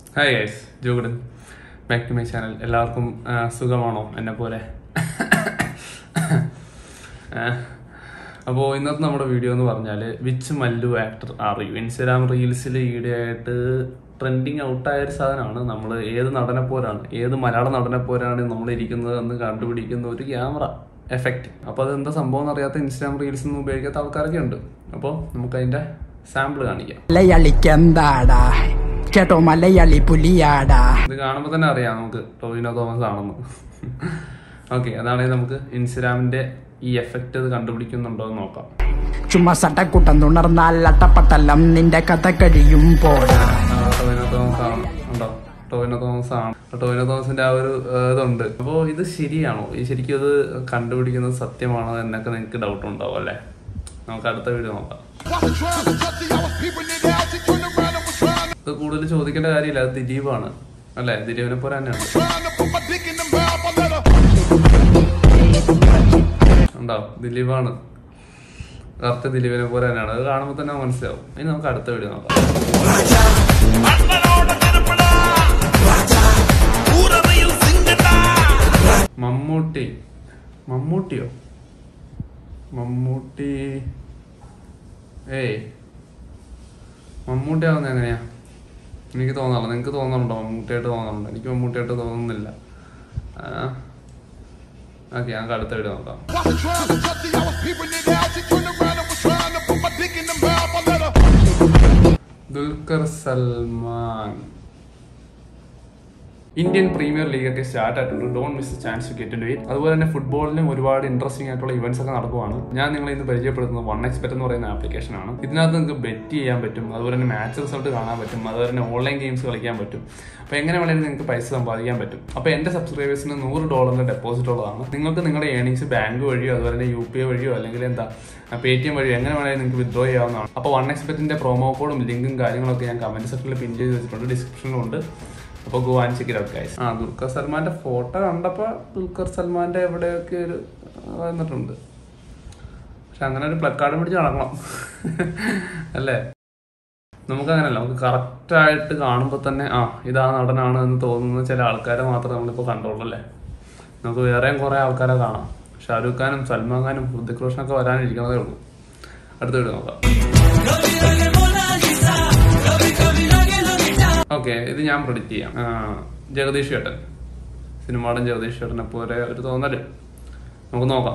Hi guys ജോഗുഡൻ back to my channel എല്ലാവർക്കും ആ, സുഖമാണോ എന്നെ പോലെ അപ്പോൾ ഇന്നത്തെ നമ്മുടെ വീഡിയോ എന്ന് പറഞ്ഞാൽ which Mallu actor are you Instagram റീൽസിൽ ഈടെയായിട്ട് ട്രെൻഡിങ് ഔട്ടായ ഒരു സാധനമാണ് നമ്മൾ ഏത് നടനെ പോരാണ് ഏത് മലയാള നടനെ പോരാണ് നമ്മൾ ഇരിക്കുന്നത് എന്ന് കണ്ടുപിടിക്കുന്ന ഒരു ക്യാമറ എഫക്റ്റ് അപ്പോൾ അതെന്താ സംഭവം എന്നറിയാത്ത ഇൻസ്റ്റാഗ്രാം റീൽസ് ഒന്നും ഉപയോഗിക്കാത്ത ആൾക്കാരൊക്കെ ഉണ്ട് അപ്പോൾ നമുക്ക് അതിൻ്റെ സാമ്പിൾ കാണിക്കാം മലയാളിക്കെന്താടാ കേട്ടോ മലയാളി പുലിയാടാ ഇത് കാണുമ്പോൾ തന്നെ അറിയാം നമുക്ക് ടോവിനോ തോമസ് ആണെന്ന് ഓക്കെ അതാണെങ്കിൽ നമുക്ക് ഇൻസ്റ്റാഗ്രാമിന്റെ ഈ എഫക്റ്റ് അത് കണ്ടുപിടിക്കുന്നുണ്ടോ എന്ന് നോക്കാം ചുമ്മാ സട്ടക്കുട്ടം തുണർന്നാൽ അട്ടപ്പട്ടലം നിന്റെ കഥ കഴിയും പോടാ ആ, ടോവിനോ തോമസ് ആണ് ഉണ്ടോ ടോവിനോ തോമസ് ആണ് ടോവിനോ തോമസിന്റെ ആ ഒരു ഏ, ഇതുണ്ട് അപ്പോൾ ഇത് ശരിയാണോ ഈ ശരിക്കും ഇത് കണ്ടുപിടിക്കുന്നത് സത്യമാണോ എന്നൊക്കെ നിങ്ങൾക്ക് ഡൗട്ട് ഉണ്ടാവും അല്ലേ നമുക്ക് അടുത്ത വീഡിയോ നോക്കാം ഇത് കൂടുതൽ ചോദിക്കേണ്ട കാര്യമില്ല അത് ദിലീപാണ് അല്ലേ ദിലീപിനെ പോലെ തന്നെയാണ് ഉണ്ടോ ദിലീപാണ് കറക്റ്റ് ദിലീപിനെ പോലെ തന്നെയാണ് അത് കാണുമ്പോൾ തന്നെ മനസ്സിലാവും ഇനി നമുക്ക് അടുത്ത വീഡിയോ നോക്കാം മമ്മൂട്ടി മമ്മൂട്ടിയോ മമ്മൂട്ടി ഏയ് മമ്മൂട്ടി ആവുന്നത് എങ്ങനെയാ എനിക്ക് തോന്നാറില്ല നിങ്ങൾക്ക് തോന്നുന്നുണ്ടോ മമ്മൂട്ടിയായിട്ട് തോന്നുന്നുണ്ടോ എനിക്ക് മമ്മൂട്ടിയായിട്ട് തോന്നുന്നില്ല ഓക്കെ ഞങ്ങൾക്ക് അടുത്ത വീഡിയോ നോക്കാം Dulquer Salmaan Indian Premier League ഒക്കെ സ്റ്റാർട്ട് ആയിട്ടുണ്ട് don't miss chance to get to it അതുപോലെ തന്നെ ഫുട്ബോളിലും ഒരുപാട് ഇൻട്രസ്റ്റിംഗ് ആയിട്ടുള്ള ഇവന്റ്സ് ഒക്കെ നടക്കുവാണ് ഞാൻ നിങ്ങളെ ഇന്ന് പരിചയപ്പെടുത്തുന്നത് വൺ എക്സ്പെറ്റ് എന്ന് പറയുന്ന ആപ്ലിക്കേഷൻ ആണ് ഇതിനകത്ത് നിങ്ങൾക്ക് ബെറ്റ് ചെയ്യാൻ പറ്റും അതുപോലെ തന്നെ മാച്ച് റിസൾട്ട് കാണാൻ പറ്റും അതുപോലെ തന്നെ ഓൺലൈൻ ഗെയിംസ് കളിക്കാൻ പറ്റും അപ്പോൾ എങ്ങനെ വേണമെങ്കിലും നിങ്ങൾക്ക് പൈസ സമ്പാദിക്കാൻ പറ്റും അപ്പോൾ എന്റെ സബ്സ്ക്രൈബേഴ്സിന് നൂറ് ഡോളറിന്റെ ഡെപ്പോസിറ്റ് ഉള്ളതാണ് നിങ്ങൾക്ക് നിങ്ങളുടെ ഏണിങ്സ് ബാങ്ക് വഴിയോ അതുപോലെ തന്നെ യു പി ഐ വഴിയോ അല്ലെങ്കിൽ എന്താ പേ ടി എം വഴിയോ എങ്ങനെ വേണമെങ്കിലും നിങ്ങൾക്ക് വിഡ്രോ ചെയ്യാവുന്നതാണ് അപ്പോൾ വൺ എക്സ്പെറ്റിന്റെ പ്രൊമോ കോഡും ലിങ്കും കാര്യങ്ങളൊക്കെ ഞാൻ കമന്റ് സെക്ഷനിൽ പിൻ ചെയ്ത് വെച്ചിട്ടുണ്ട് ഡിസ്ക്രിപ്ഷനിലും ഉണ്ട് അപ്പൊ go and check it guys ആ ദുൽഖർ സൽമാന്റെ ഫോട്ടോ കണ്ടപ്പോ ദുൽഖർ സൽമാന്റെ എവിടെയൊക്കെ ഒരു വന്നിട്ടുണ്ട് പക്ഷെ അങ്ങനെ ഒരു പ്ലക്കാർഡ് പിടിച്ച് നടക്കണം അല്ലേ നമുക്ക് അങ്ങനെയല്ല നമുക്ക് കറക്റ്റ് ആയിട്ട് കാണുമ്പോൾ തന്നെ ആ ഇതാ നടനാണ് എന്ന് തോന്നുന്ന ചില ആൾക്കാരെ മാത്രമേ നമ്മളിപ്പോൾ കണ്ടോളൂ അല്ലേ നമുക്ക് വേറെയും കുറേ ആൾക്കാരെ കാണാം ഷാരൂഖ് ഖാനും സൽമാൻ ഖാനും ഹൃതിക് റോഷനൊക്കെ വരാനിരിക്കുന്നതേ ഉള്ളൂ അടുത്ത വീഡിയോ നോക്കാം ഓക്കെ ഇത് ഞാൻ പ്രൊഡിക്റ്റ് ചെയ്യാം ആ, ജഗദീഷ് ചേട്ടൻ സിനിമാടൻ ജഗദീഷ് ചേട്ടനെ പോലെ ഒരു തോന്നല് നമുക്ക് നോക്കാം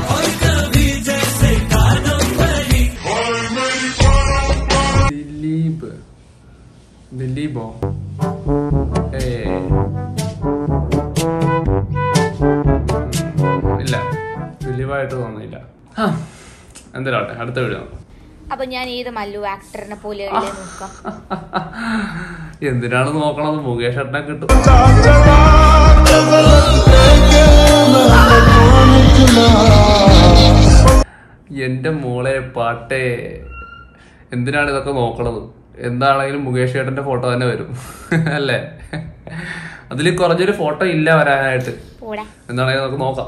ദിലീപ് ദിലീപോ ഏ ഇല്ല ദിലീപായിട്ട് തോന്നിയില്ല ആ, എന്തിനാട്ടെ അടുത്ത വീഡിയോ നോക്കാം അപ്പൊ ഞാൻ ഏത് മല്ലു ആക്ടറിനെ പോലെ നോക്കാം എന്തിനാണ് നോക്കണത് മുകേഷ് ഏട്ടനെ കിട്ടും എന്റെ മോളെ പാട്ടേ എന്തിനാണ് ഇതൊക്കെ നോക്കണത് എന്താണെങ്കിലും മുകേഷ് ഏട്ടന്റെ ഫോട്ടോ തന്നെ വരും അല്ലേ അതിൽ കുറഞ്ഞൊരു ഫോട്ടോ ഇല്ല വരാനായിട്ട് പോടാ എന്താണെങ്കിലും നമുക്ക് നോക്കാം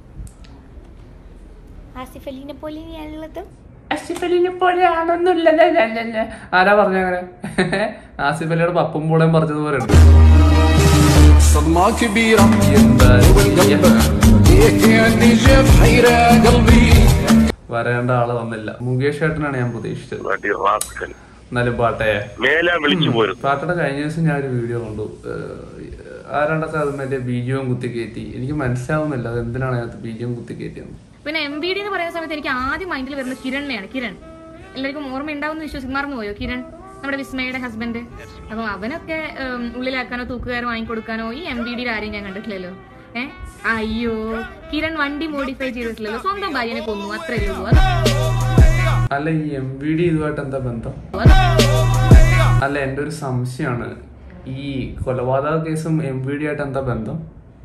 ആസിഫ് അലീനെ പോലെയാണുള്ളത് ആസിഫ് അലിനെ പോലെയാണെന്നില്ലല്ലേ ആരാ പറഞ്ഞ അങ്ങനെ ആസിഫ് അലിയുടെ പപ്പും പൂളയും പറഞ്ഞതുപോലെ ഉണ്ട് صدمة كبيرة എന്താ والقلب ليك عندي جاب حيرة قلبي വരേണ്ട ആള് വന്നില്ല മുകേഷ് ഏട്ടനാണ് ഞാൻ പ്രതീക്ഷിച്ചത് bloody rascal. എന്നാലും പാട്ടയെ മേലെ വിളിച്ചു പോരും പാട്ടയുടെ കഴിഞ്ഞ ദിവസം ഞാൻ ഒരു വീഡിയോ കണ്ടു ഏഹ് ആരാണ്ടൊക്കെ അത് മറ്റേ ബീജവും കുത്തി കയറ്റി എനിക്ക് മനസ്സിലാവുന്നില്ല അത് എന്തിനാണ് അതിനകത്ത് ബീജവും കുത്തി കയറ്റിയത് പിന്നെ എം ബി ഡി എന്ന് പറയുന്ന സമയത്ത് എനിക്ക് ആദ്യം മൈൻഡിൽ വരുന്നത് കിരണിനെയാണ് കിരൺ എല്ലാവർക്കും ഓർമ്മ ഉണ്ടാവുമെന്ന് വിശ്വസിക്കും മറന്നു പോയോ കിരൺ നമ്മുടെ വിസ്മയുടെ ഹസ്ബൻഡ് അപ്പൊ അവനൊക്കെ ഉം, ഉള്ളിലാക്കാനോ തൂക്കുകാരോ വാങ്ങിക്കൊടുക്കാനോ ഈ എം ബി ഡിയുടെ ആരെയും ഞാൻ കണ്ടിട്ടില്ലല്ലോ ഏ അയ്യോ കിരൺ വണ്ടി മോഡിഫൈ ചെയ്തിട്ടില്ലല്ലോ സ്വന്തം ഭാര്യനെ കൊന്നു അത്രേ ഉള്ളൂ അത് അല്ല ഈ എം വി ഡി ഇതുമായിട്ട് എന്താ ബന്ധം അല്ല എൻ്റെ ഒരു സംശയമാണ് ഈ കൊലപാതക കേസും എം വി ഡി ആയിട്ട് എന്താ ബന്ധം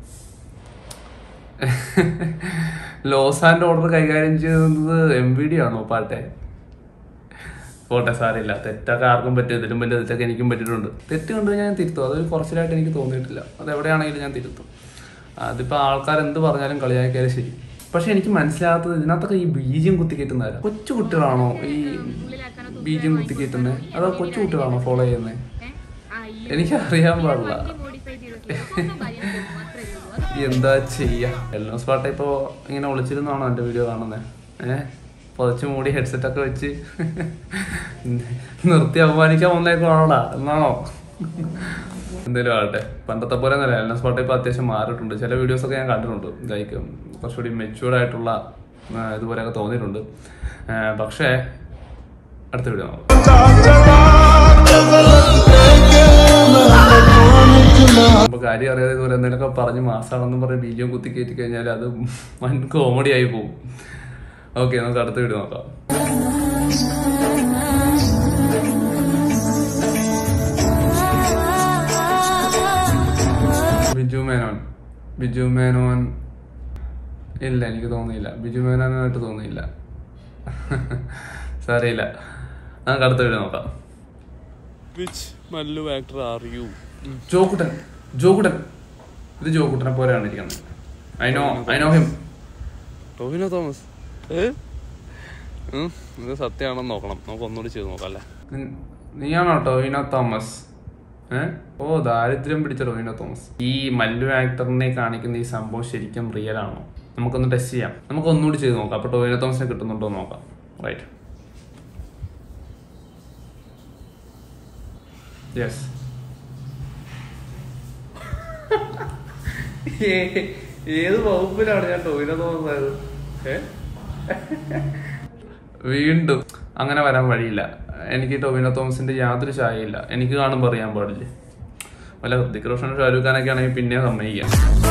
ലോസ് ആൻഡ് ഓർഡർ കൈകാര്യം ചെയ്യുന്നത് എം വി ഡി ആണോ പാട്ടെ പോട്ടെ സാരില്ല തെറ്റൊക്കെ ആർക്കും പറ്റും ഇതിലും വലിയ തെറ്റൊക്കെ എനിക്കും പറ്റിയിട്ടുണ്ട് തെറ്റ് കണ്ടു ഞാൻ തിരുത്തും അതൊരു കുറച്ചിലായിട്ട് എനിക്ക് തോന്നിയിട്ടില്ല അത് എവിടെയാണെങ്കിലും ഞാൻ തിരുത്തും അതിപ്പോൾ ആൾക്കാർ എന്ത് പറഞ്ഞാലും കളിയാക്കിയാലും ശരി പക്ഷെ എനിക്ക് മനസ്സിലാകാത്തത് ഇതിനകത്തൊക്കെ ഈ ബീജം കുത്തിക്കയറ്റുന്നവരാ കൊച്ചു കുട്ടികളാണോ ഈ ബീജം കുത്തിക്കയറ്റുന്നത് അതോ കൊച്ചു കുട്ടികളാണോ ഫോളോ ചെയ്യുന്നത് എനിക്ക് അറിയാൻ പാടില്ല മോഡിഫൈ ചെയ്തിട്ടില്ല സ്വന്തം കാര്യം ചെയ്തു, മാത്രമേ ഉള്ളൂ അത് എന്താ ചെയ്യാ എല്ലാം സ്പാട്ട ഇപ്പോ ഇങ്ങനെ ഒളിച്ചിരുന്നാണോ എന്റെ വീഡിയോ കാണുന്നത് ഏഹ് പുതച്ച് മൂടി ഹെഡ്സെറ്റ് ഒക്കെ വെച്ച് നിർത്തി അപമാനിക്കാൻ വന്നേക്കോണോടാ എന്നാണോ എന്തേലും ആകട്ടെ പണ്ടത്തെ പോലെ ഒന്നല്ല എല്ലാം സ്പാട്ട് ഇപ്പൊ അത്യാവശ്യം മാറിയിട്ടുണ്ട് ചില വീഡിയോസ് ഒക്കെ ഞാൻ കണ്ടിട്ടുണ്ട് ലൈക്ക് കുറച്ചുകൂടി മെച്യൂർഡ് ആയിട്ടുള്ള ആ, ഇതുപോലെയൊക്കെ തോന്നിയിട്ടുണ്ട് ആ, പക്ഷേ അടുത്ത വീഡിയോ നോക്കാം അപ്പൊ കാര്യം അറിയാതെ ഇതുപോലെ എന്തെങ്കിലുമൊക്കെ പറഞ്ഞ് മാസാണെന്നും പറഞ്ഞ് ബീജം കുത്തി കയറ്റി കഴിഞ്ഞാൽ അത് വൻ കോമഡി ആയി പോകും ഓക്കെ നമുക്ക് അടുത്ത വീഡിയോ നോക്കാം ബിജു മേനോൻ ബിജു മേനോൻ ഇല്ല എനിക്ക് തോന്നിയില്ല ബിജു മേനോനായിട്ട് തോന്നിയില്ല സാറിയില്ല നമുക്ക് അടുത്ത വീഡിയോ നോക്കാം which Mallu actor are you Jokuttan Jokuttan ഇത് ജോക്കുട്ടനെ പോലെയാണ് ഇരിക്കുന്നത് I know I know him Tovino Thomas ഏ ഉം, ഇത് സത്യമാണെന്ന് നോക്കണം നമുക്ക് ഒന്നുകൂടി ചെയ്ത് നോക്കാം അല്ലേ നീയാണോ ടോവിനോ തോമസ് ഏ ഓ ദാരിദ്ര്യം പിടിച്ച ടോവിനോ തോമസ് ഈ മല്ലു ആക്ടറിനെ കാണിക്കുന്ന ഈ സംഭവം ശരിക്കും റിയൽ ആണോ നമുക്കൊന്ന് ടെസ്റ്റ് ചെയ്യാം നമുക്ക് ഒന്നുകൂടി ചെയ്ത് നോക്കാം അപ്പൊ ടോവിനോ തോമസിനെ കിട്ടുന്നുണ്ടോ എന്ന് നോക്കാം റൈറ്റ് യെസ് ഏത് വകുപ്പിലാണ് ഞാൻ ടോവിനോ തോമസ് ആയത് ഏ വീണ്ടും അങ്ങനെ വരാൻ വഴിയില്ല എനിക്ക് ടൊവിനോ തോമസിന്റെ യാതൊരു ചായയില്ല എനിക്ക് കാണുമ്പോൾ അറിയാൻ പാടില്ല വല്ല ഹൃതിക് റോഷൻ ഷാരൂഖ് ഖാനൊക്കെ ആണെങ്കിൽ പിന്നെ സമ്മതിക്കാം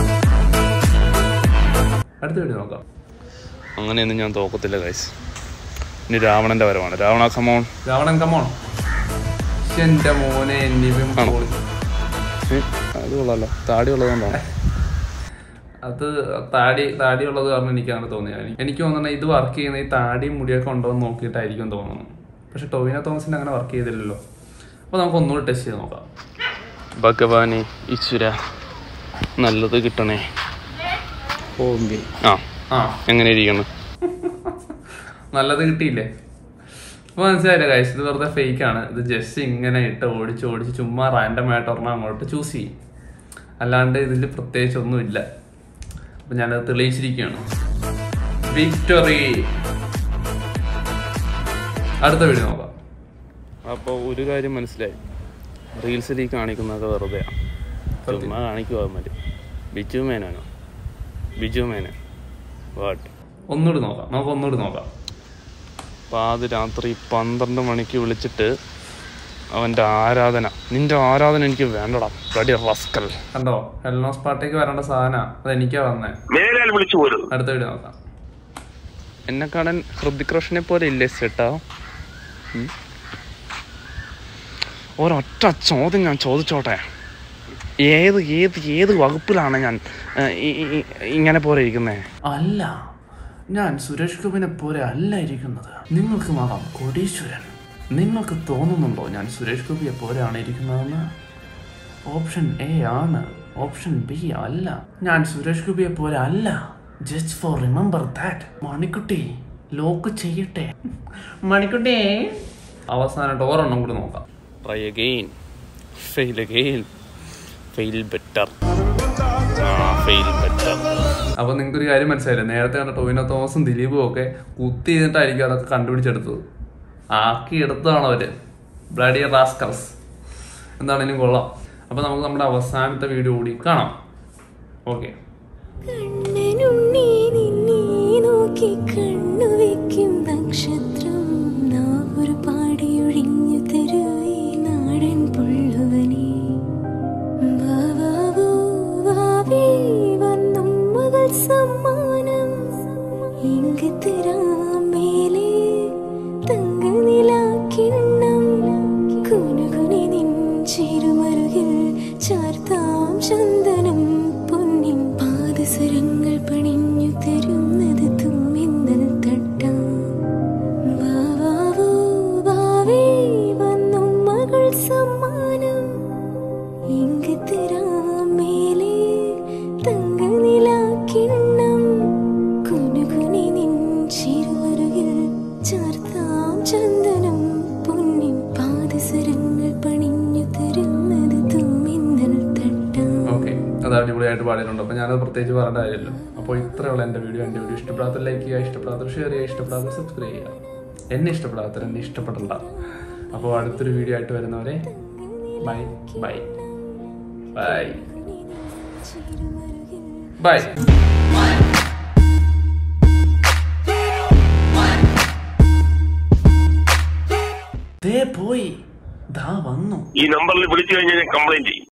അടുത്ത വീഡിയോ നോക്കാം അങ്ങനെയൊന്നും ഞാൻ തോക്കത്തില്ല ഗൈസ് ഇനി രാവണന്റെ വരവാണ് രാവണ കമോൺ രാവണൻ കമോൺ എന്റെ മോനെ എന്നിവയും ആണോ? പൊളി. അത് കൊള്ളാലോ താടി ഉള്ളതുകൊണ്ടാണ് അത് താടി താടി ഉള്ളത് കാരണം എനിക്ക് അങ്ങനെ തോന്നിയത് എനിക്ക് തോന്നുന്നത് ഇത് വർക്ക് ചെയ്യുന്ന ഈ താടിയും മുടിയൊക്കെ ഉണ്ടോ എന്ന് നോക്കിയിട്ടായിരിക്കും തോന്നുന്നു പക്ഷെ ടൊവിനോ തോമസിന്റെ അങ്ങനെ വർക്ക് ചെയ്തില്ലല്ലോ അപ്പൊ നമുക്ക് ഒന്നുകൂടി ടെസ്റ്റ് ചെയ്ത് നോക്കാം ഭഗവാനെ ഈശ്വര നല്ലത് കിട്ടണേ ആ ആ എങ്ങനെ ഇരിക്കണം നല്ലത് കിട്ടിയില്ലേ അപ്പൊ മനസ്സിലായില്ലേ കാഴ്ച ഇത് വെറുതെ ഫേക്ക് ആണ് ഇത് ജസ്റ്റ് ഇങ്ങനെ ഇട്ട് ഓടിച്ച് ഓടിച്ച് ചുമ്മാ റാൻഡം ആയിട്ട് ഒരെണ്ണം അങ്ങോട്ട് ചൂസ് ചെയ്യും അല്ലാണ്ട് ഇതിൽ പ്രത്യേകിച്ച് ഒന്നുമില്ല അപ്പൊ ഞാനത് തെളിയിച്ചിരിക്കുകയാണ് വിക്ടറി അടുത്ത വീഡിയോ നോക്കാം അപ്പോൾ ഒരു കാര്യം മനസ്സിലായി റീൽസിൽ ഈ കാണിക്കുന്നതൊക്കെ വെറുതെയാണ് ചുമ്മാ കാണിക്കുക മതി ബിജു മേനോനോ ബിജു മേനോൻ വാട്ട് ഒന്നുകൂടി നോക്കാം നമുക്ക് ഒന്നുകൂടി നോക്കാം പാതി രാത്രി പന്ത്രണ്ട് മണിക്ക് വിളിച്ചിട്ട് അവൻ്റെ ആരാധന നിന്റെ ആരാധന എനിക്ക് വേണ്ടടാ ബ്ലഡി റസ്കൽ കണ്ടോ ഹെൽനോസ് പാട്ടേക്ക് വരേണ്ട സാധന അത് എനിക്കാ വന്നേ മേലാൽ വിളിച്ചു പോരുത് അടുത്ത വീഡിയോ നോക്കാം എന്നെ കാണാൻ ഹൃതിക് റോഷനെ പോലെ ഇല്ലേ ചേട്ടാ ഉം? ഒരൊറ്റ ചോദ്യം ഞാൻ ചോദിച്ചോട്ടെ ഏത് ഏത് ഏത് വകുപ്പിലാണ് ഞാൻ ഏ, ഈ- ഈ- ഈ- ഇങ്ങനെ പോലെ ഇരിക്കുന്നേ അല്ല ഞാൻ സുരേഷ് ഗോപിനെ പോലെ അല്ല ഇരിക്കുന്നത് നിങ്ങൾക്ക് മാറാം കോടീശ്വരൻ നിങ്ങൾക്ക് തോന്നുന്നുണ്ടോ ഞാൻ സുരേഷ് ഗോപിയെ പോലെയാണ് ഇരിക്കുന്നതെന്ന് ഓപ്ഷൻ എ ആണ് ഓപ്ഷൻ ബി അല്ല ഞാൻ സുരേഷ് ഗോപിയെ പോലെ അല്ല just for remember that Manikutty lock ചെയ്യട്ടെ മണിക്കുട്ടി അവസാനം ഒരെണ്ണം കൂടി നോക്കാം try again fail again fail better ആ ഫെയിൽ ബെറ്റർ അപ്പൊ നിങ്ങൾക്ക് ഒരു കാര്യം മനസ്സിലായില്ലേ നേരത്തെ കണ്ട ടൊവിനോ തോമസും ദിലീപും ഒക്കെ കുത്തി ചെയ്തിട്ടായിരിക്കും അതൊക്കെ കണ്ടുപിടിച്ചെടുത്തത് ആക്കി എടുത്തതാണ് അവര് ബ്ലഡി റാസ്കൽസ് എന്താണെങ്കിലും കൊള്ളാം അപ്പൊ നമുക്ക് നമ്മുടെ അവസാനത്തെ വീഡിയോ കൂടി കാണാം ഓക്കെ കണ്ണനുണ്ണി നിന്നെ നോക്കി കണ്ണു വെക്കും നക്ഷത്രം നാവൊരു പാടിയൊഴിഞ്ഞു തരൂ ഈ നാടൻ പുള്ളുവനെ വാവാവോ വാവേ വന്നും മകൾ സമ്മാനം ഇങ്ങ് തരാം മേലെ തങ്ക നിലാക്കിണ്ണം കുനുകുനി നിൻ ചിരുമരുകിൽ ചാർത്താം ചന്ദനം പൊന്നിൻ പാദസരങ്ങൾ പണിഞ്ഞു തരുന്നത് തുമ്മിന്നൽ തട്ടാം വാവാവോ വാവേ വന്നും മകൾ സമ്മാനം ഇങ്ങ് തരാം മേലെ തങ്ക നിലാക്കിണ്ണം കുനുകുനി നിൻ ചിരുമരുകിൽ ചാർത്താം ചന്ദനം പൊന്നിൻ പാദസരങ്ങൾ പണിഞ്ഞു തരുന്നത് നല്ല അടിപൊളിയായിട്ട് പാടിയിട്ടുണ്ട് അപ്പോൾ ഞാനത് പ്രത്യേകിച്ച് പറയേണ്ട കാര്യമല്ലോ അപ്പോൾ ഇത്രയുള്ള എൻ്റെ വീഡിയോ എൻ്റെ വീഡിയോ ഇഷ്ടപ്പെടാത്ത ലൈക്ക് ചെയ്യുക ഇഷ്ടപ്പെടാത്ത ഷെയർ ചെയ്യുക ഇഷ്ടപ്പെടാത്ത സബ്സ്ക്രൈബ് ചെയ്യുക എന്നെ ഇഷ്ടപ്പെടാത്ത എന്നെ ഇഷ്ടപ്പെടണ്ട അപ്പോൾ അടുത്തൊരു വീഡിയോ ആയിട്ട് വരുന്നവരെ ബൈ ബൈ ബൈ ബൈ ദേ പോയി ദാ വന്നു ഈ നമ്പറിൽ വിളിച്ചു കഴിഞ്ഞാൽ ഞാൻ കംപ്ലൈന്റ് ചെയ്യും